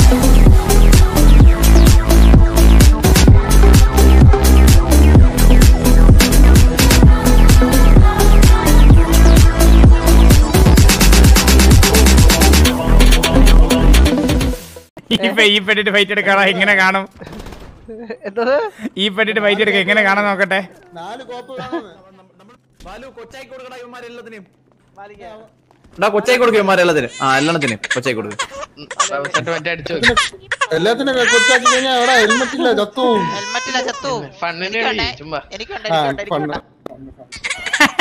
ഇപ്പൊ ഈ പെട്ടിട്ട് ഫൈറ്റ് എടുക്കാറാ എങ്ങനെ കാണും എന്തത് ഈ പെട്ടിട്ട് ഫൈറ്റ് എടുക്ക എങ്ങനെ കാണാൻ നോക്കട്ടെ നാല് കോപ്പ് വേണം ബാലു കൊച്ചായി കൊടുക്കടാ ഇവന്മാരെല്ലാത്തിനും മാലിക എടാ കൊച്ചായി കൊടുക്കും ഇവന്മാരെല്ലാത്തിനും ആ എല്ലാത്തിനും കൊച്ചായി കൊടുക്കും സെറ്റ് മറ്റേ അടിച്ചു എല്ലാത്തിനും കൊച്ചാക്കി കഴിഞ്ഞാൽ അവിടെ ഹെൽമെറ്റ് ഇല്ല ചത്തും ഹെൽമെറ്റില്ല ചത്തു ഫണ്ണിന് എനിക്കുണ്ട്. വേണ്ടി ചുമ്മാ എനിക്കുണ്ട് ആ എനിക്കുണ്ട് പണ്ട് എനിക്കുണ്ട്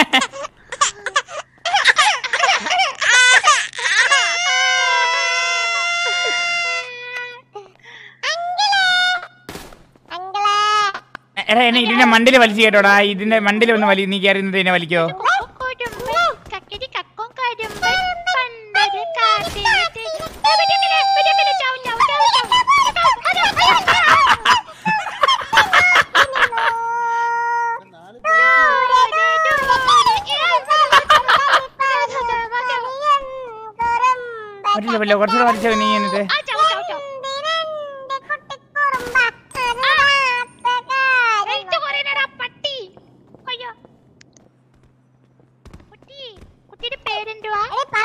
എ- എടാ എന്നെ ഇതിന്റെ മണ്ടില് വലിച്ചു കേട്ടോടാ ഇതിന്റെ മണ്ടിൽ ഒന്ന് വലി നീ കയറി ഇതിനെ വലിക്കോ പറ്റില്ല പറ്റില്ല കുറച്ചുകൂടെ വലിച്ചോ നീ എന്നിട്ട് കുട്ടിയുടെ പേരെന്തുവാ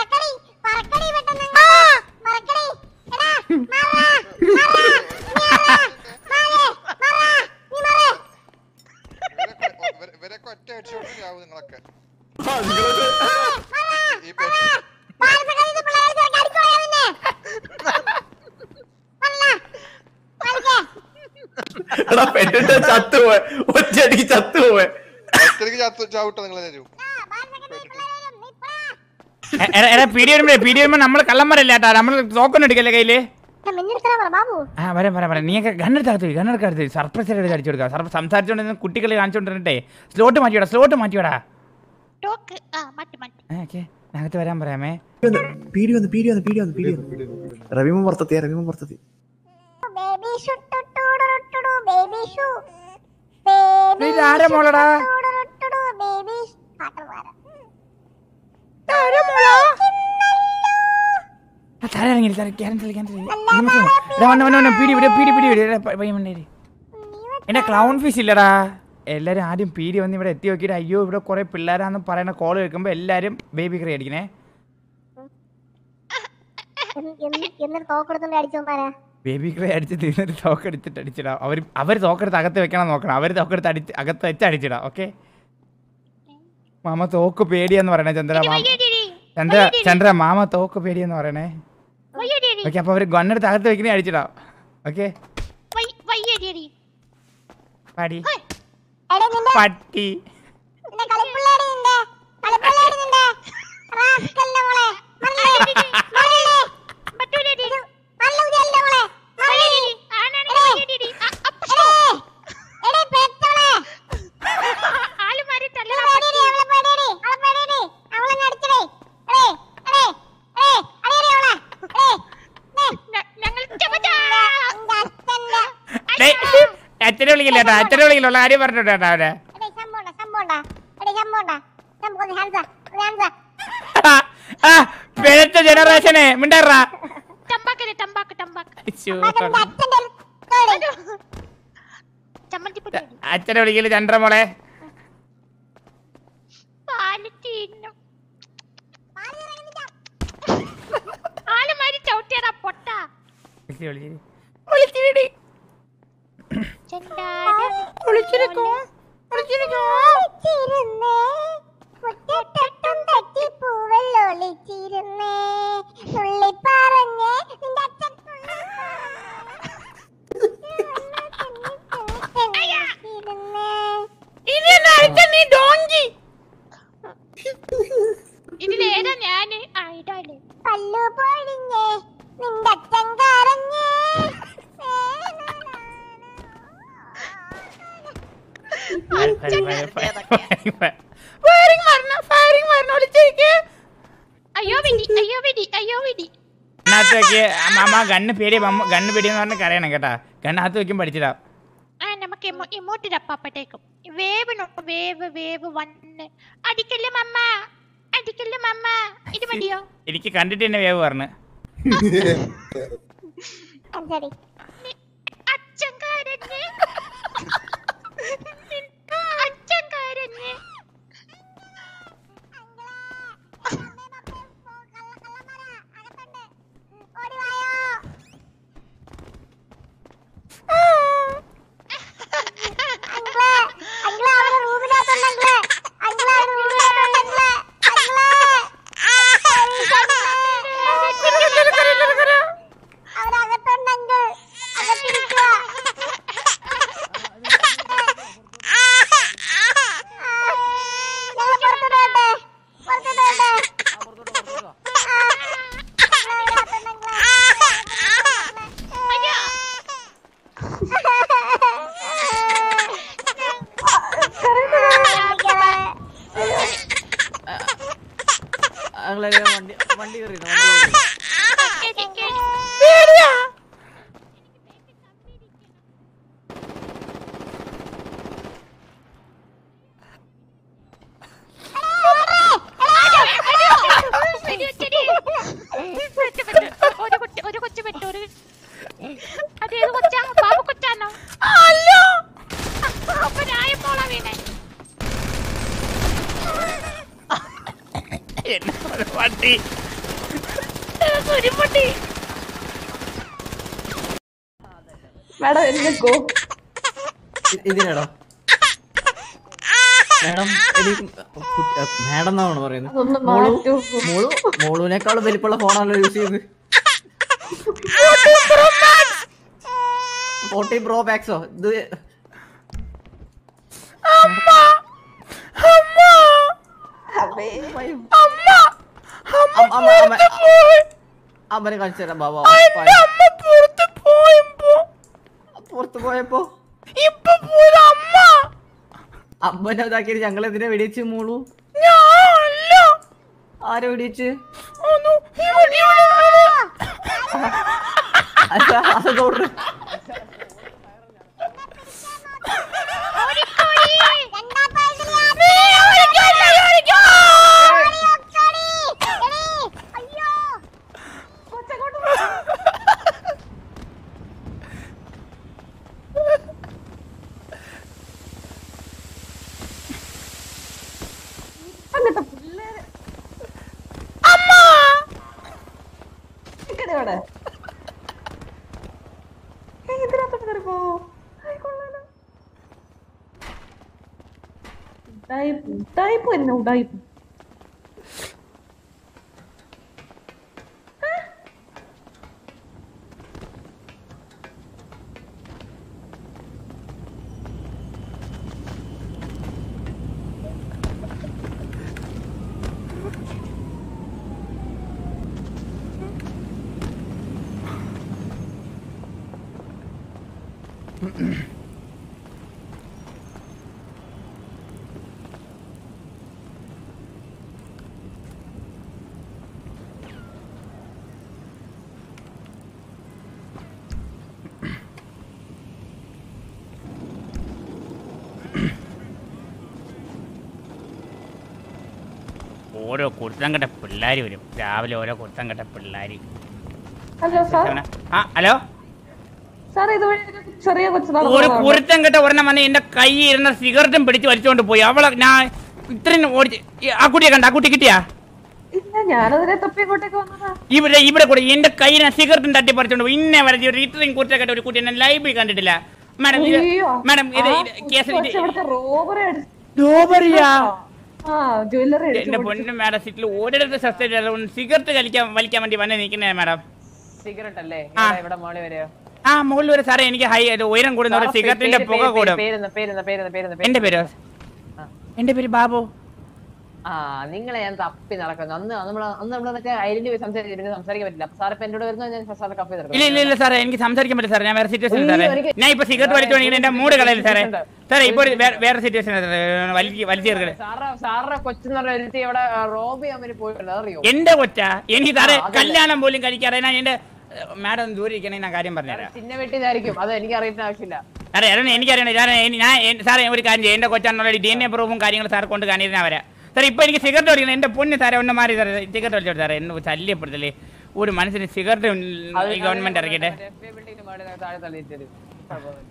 ഇവരെ- ഇവരൊക്കെ ഒറ്റ അടിച്ചോണ്ട് ചാവും നിങ്ങളൊക്കെ ഈ പെ- എടാ പെട്ടിട്ട് ചത്തുപോയ ഒറ്റയടിക്ക് ചത്തുപോയ ഒറ്റയ്ക്ക് ചാത്തു ചാവിട്ടോ നിങ്ങളെ തരൂ എ- എടാ എടാ പീടി വരുമ്പോ പീടി വരുമ്പോ നമ്മള് കള്ളന്മാരല്ല കേട്ടാ നമ്മള് തോക്കൊന്നും എടുക്കല്ലേ കയ്യില് ബാബു ആ വരാം വരാം വരാം നീയൊക്കെ ഗണ്ണെടുത്ത് ഗണ്ണെടുക്കടുത്ത് സർപ്രൈസ് എടുത്ത് അടിച്ചു കൊടുക്കാം സർപ്ര സംസാരിച്ചോണ്ട് കുട്ടികളെ കാണിച്ചോണ്ടിരുന്നിട്ടേ സ്ലോട്ട് മാറ്റിയോടാ സ്ലോട്ട് മാറ്റിയോടാ ടോക്ക് ആ മട്ടി മട്ടി ഓക്കെ അകത്ത് വരാൻ പറയാമേ പീടി വന്ന് പീടി വന്ന് പീടി വന്ന് പീടി വന്ന് റവിമ പുറത്തെത്തിയ റവിമ പുറത്തെത്തി ബേബി ഷു ടുട്ടുടുടുടുടു ബേബി ഷു ഇത് ആരാ മോളടാ ടുടുടുടുടു ബേബി പാട്ട് പാടാം ആ, താഴെ ഇറങ്ങി താഴെ ക്യാൻസൽ ക്യാൻസൽ പീടി വിട് പീടി പീടി വിട് പയ്യമ്മണ്ടേരി എന്റെ ക്ലൗൺ ഫിഷ് ഇല്ലടാ എല്ലാരും ആദ്യം പീടി വന്ന് ഇവിടെ എത്തി നോക്കിയിട്ട് അയ്യോ ഇവിടെ കുറെ പിള്ളേരാന്ന് പറയുന്ന കോൾ കേൾക്കുമ്പോ എല്ലാരും ബേബി ക്രേ അടിക്കണേ എന്നിട്ട് തോക്കെടുത്തോണ്ട് അടിച്ചോ പറ ബേബി ക്രേ അടിച്ച് തിന്നിട്ട് തോക്കെടുത്തിട്ട് അടിച്ചിടാം അവർ അവർ തോക്കെടുത്ത് അകത്ത് വെക്കണം നോക്കണം അവർ തോക്കെടുത്ത് അടിച്ച് അകത്ത് വെച്ച് അടിച്ചിടാം ഓക്കെ മാമ തോക്ക് പേടിയെന്ന് പറയണേ ചന്ദ്ര മാമ ചന്ദ്ര ചന്ദ്ര മാമ തോക്ക് പേടിയെന്ന് പറയണേ ഓക്കെ അപ്പൊ അവര് ഗണ്ണെടുത്ത് അകത്ത് വെക്കണേ അടിച്ചിടാം ഓക്കെ വയ്യടിയടി പാടി എടാ നിന്റെ പട്ടി നിന്റെ കളിപ്പിള്ളേടി നിന്റെ കളിപ്പിള്ളേടി നിന്റെ റാസ്കലിന്റെ മോളെ മറിയടി മറിയടി പറ്റൂലടി നല്ല ഉദയലിന്റെ മോളെ മറിയടി ആനാണ് മറിയടി അപ്പോ എടേ പെട്ടോളെ ആള് മാറി തല്ല പേടിയടി അവളെ പേടിയടി അവളെ പേടിയടി അവളെ അടിച്ചടേ എടേ എടേ എടേ അടിയടി അവളെ എടേ ഞങ്ങൾ ചമച്ചാ ഡേയ്, അച്ഛനെ വിളിക്കില്ല കേട്ടോ അച്ഛനെ വിളിക്കില്ല കാര്യം പറഞ്ഞോട്ടോ കേട്ടോ അവരെ എടേ ശമ്പോണ്ട ശമ്പോണ്ട എടേ ശമ്പോണ്ട ശമ്പോ ഹാൻസ ഹാൻസ ആ, ആ പിഴച്ച ജനറേഷനെ മിണ്ടാറാ ടമ്പാക്കല്ലേ ടമ്പാക്ക് ടമ്പാക്ക് അച്ഛോ, ചമ്മന്തിപ്പൊടി അച്ഛനെ വിളിക്കില്ല ചന്ദ്ര മോളെ പാല് തിന്നു ആള് മാരി ചവിട്ടിയടാ പൊട്ട വിളിച്ച് വിളിച്ച്. വിളിച്ചിടി. വിളിച്ചിരിക്കോ? വിളിച്ചിരിക്കോ? മുറ്റത്തൊട്ടും തട്ടിപ്പൂവെള്ളൊളിച്ചിരുന്നേ തുള്ളി പറഞ്ഞേ നിന്റെ അച്ഛൻ ഇതിലേതാ ഞാന് ആ ഇതാല് പല്ലു പൊഴിഞ്ഞേ നിന്റെ അച്ഛൻ കരഞ്ഞേ fire, fire, fire, fire, fire, fire. Firing വരണം, ഫയറിങ് വരണം, വിളിച്ചിരിക്ക്. അയ്യോ വിടി അയ്യോ വിടി അയ്യോ വിടി ഗണ്ണകത്ത് വെക്ക് മാമ ഗണ്ണ് പേടി മമ്മ ഗണ്ണ് പേടിയെന്ന് പറഞ്ഞ് കരയണം കേട്ടാ ഗണ്ണകത്ത് വെക്കും പഠിച്ചിടാം ആ നമുക്ക് ഇമോട്ട് അപ്പാപ്പട്ടേക്കും വേവ് നോക്ക് വേവ് വേവ് വണ്ണ് അടിക്കല്ലേ മമ്മ അടിക്കല്ലേ മമ്മ ഇത് മതിയോ എനിക്ക് കണ്ടിട്ട് തന്നെ വേവ് പറഞ്ഞു ശരി അച്ഛൻ കരഞ്ഞ് അച്ഛൻ കരഞ്ഞ് ഓടി വായോ അങ്കിളെ അങ്കിളെ അവിടെ റൂമിനകത്തുണ്ട് അങ്കിളെ അങ്കിളെ അവിടെ റൂമിനകത്തുണ്ട് അങ്കിളെ അങ്കിളെ അവിടെ അകത്തുണ്ട് അങ്കിൾ അകത്തിരിക്കുക ഞങ്ങൾ പുറത്തോട്ട് വരട്ടെ പുറത്തോട്ട് വരട്ടെ വണ്ടി വണ്ടി കയറി വണ്ടി എനിക്ക് ഒരു കൊച്ചു ഒരു കൊച്ചു പെട്ടു ഒരു അതേത് കൊച്ചാ ബാബു കൊച്ചാണോ അല്ല അപ്പൊ ഞായപ്പോളാ വീണേ എന്നെ ഒരു വണ്ടി കുരുമുട്ടി മാഡം എനിക്കോ ഇതിനടോ മാഡം എനിക്ക് മാഡം എന്നാണ് പറയുന്നത് അതൊന്ന് മോളു മാറ്റൂ. മോളു മോളുവിനേക്കാളും വലിപ്പമുള്ള ഫോണാണല്ലോ യൂസ് ചെയ്ത് ഫോർട്ടീൻ പ്രോ മാക്സോ ഇത് അമ്മ- അമ്മ- അമ്മ- അമ്മനെ കാണിച്ചു തരാം ബാബാ പുറത്ത് പോയപ്പോ അമ്മനെ ഇതാക്കിയിട്ട് ഞങ്ങൾ എന്തിനാ വെടിവെച്ച് മോളു ആരെ വെടിവെച്ച് അല്ല, അതൊക്കെ ഓർഡർ അങ്ങനത്തെ പിള്ളേരെ നിക്കടെ അവിടെ. ഏയ് ഇതിനകത്തോട്ട് കേറി പോ. ആയി കൊള്ളാലോ. ഉഡായിപ്പ്, ഉഡായിപ്പ് തന്നെ ഉഡായിപ്പ്. ഓരോ കുരുത്തം കെട്ട പിള്ളേർ വരും രാവിലെ ഓരോ കുരുത്തം കെട്ട പിള്ളേർ ഹലോ സാർ ആ ഹലോ സാർ ഇതുവഴി ഒരു ചെറിയ കൊച്ചു ഒരു നടന്നു കുരുത്തം കെട്ട ഒരെണ്ണം വന്ന് എന്റെ കൈ ഇരുന്ന സിഗരറ്റും പിടിച്ച് വലിച്ചുകൊണ്ട് പോയി അവളെ ഞാൻ ഇത്രയും ഓടിച്ച് ഈ ആ കുട്ടിയെ കണ്ട ആ കുട്ടി കിട്ടിയാ ഇല്ല ഞാനതിനെ തപ്പി ഇങ്ങോട്ടേക്ക് വന്നതാ ഇവിടെ ഇവിടെ കൂടെ എന്റെ കയ്യിനെ സിഗരറ്റും തട്ടി പറിച്ചോണ്ട് പോയി ഇന്നെ വരെ ഒരു ഇത്രയും കുരുത്തം കെട്ട ഒരു കുട്ടി എന്നെ ലൈബ്രറി കണ്ടിട്ടില്ല മാഡം ഇത് അയ്യോ. മാഡം ഇത് ആ ഇത് കേസ് ഇത് കൊച്ച് ഇവിടുത്തെ റോബറി അടിച്ചു ഡോബറിയാ ആ ജ്വല്ലറി എന്റെ അടിച്ചു പൊന്നു മാഡം സീറ്റിൽ ഒരിടത്ത് സസ്റ്റേറ്റ് സിഗരറ്റ് വലിക്കാൻ വലിക്കാൻ വേണ്ടി വന്നെ നിൽക്കുന്നേ മാഡം സിഗരറ്റ് അല്ലേ ആ. ഇവിടെ മോളി വരെയോ ആ മുകളിൽ വരെ സാറേ എനിക്ക് ഹൈ ഒരു ഉയരം കൂടുന്ന ഒരു സിഗരറ്റിന്റെ പുക കൂടും പേരുന്ന പേരുന്ന പേരുന്ന പേരുന്ന എന്റെ പേരോ എന്റെ പേര് ബാബു ആ നിങ്ങളെ ഞാൻ തപ്പി നടക്കുന്നു അന്ന് നമ്മൾ അന്ന് നമ്മൾ മറ്റേ ഐഡന്റി സംസാരിച്ചിട്ട് സംസാരിക്കാൻ പറ്റില്ല അപ്പൊ സാർ ഇപ്പൊ എന്നോട് വരുന്ന ഞാൻ സാറിനെ കപ്പി ഇല്ല ഇല്ല ഇല്ല സാറേ എനിക്ക് സംസാരിക്കാൻ പറ്റില്ല സാറേ ഞാൻ വേറെ സിറ്റുവേഷൻ സാറേ ഉയ്യോ, എനിക്ക് ഞാൻ ഇപ്പൊ സിഗരറ്റ് വലിച്ചോണെങ്കിൽ എന്റെ മൂഡ് കളയില്ല സാറേ ഉണ്ട്. സാറേ ഇപ്പൊ ഒരു വേ- വേറെ സിറ്റുവേഷൻ വലിച്ച് വലിച്ചേർക്കല് സാറ സാറിന്റെ കൊച്ചെന്ന് പറഞ്ഞ ഒരുത്തി ഇവിടെ റോബി അമ്മന് പോയിട്ടുണ്ട് അതറിയോ എന്റെ കൊച്ചാ എനിക്ക് സാറേ ആ, അതല്ല. കല്യാണം പോലും കഴിക്കാതെ ഞാൻ എന്റെ മാഡം ദൂരെ ഇരിക്കണേ ഞാൻ കാര്യം പറഞ്ഞുതരാം ചിന്ന വെട്ടിയതായിരിക്കും അത് എനിക്ക് അറിയേണ്ട ആവശ്യമില്ല അതെ അതാണ് എനിക്കറിയണം ഞാൻ എനി- ഞാൻ എൻ- സാറേ ഒരു കാര്യം ചെയ്യും എന്റെ കൊച്ചാന്നുള്ള ഡി എൻ എ പ്രൂഫും കാര്യങ്ങളും സാർ കൊണ്ട് കാണിയിരുന്ന വരാം സാർ ഇപ്പൊ എനിക്ക് സിഗരറ്റ് വലിക്കണം എന്റെ പൊന്ന് സാറേ ഒന്ന് മാറി സാറേ സിഗരറ്റ് വലിച്ചോട്ടെ സാറേ എന്നെ ശല്യപ്പെടുത്തല്ലേ ഒരു മനസ്സിന് സിഗരറ്റ് ഈ ഗവൺമെന്റ് ഇറക്കിട്ടെ ബിൽഡിംഗിന് മുകളിൽ താഴെ തള്ളിയിട്ട്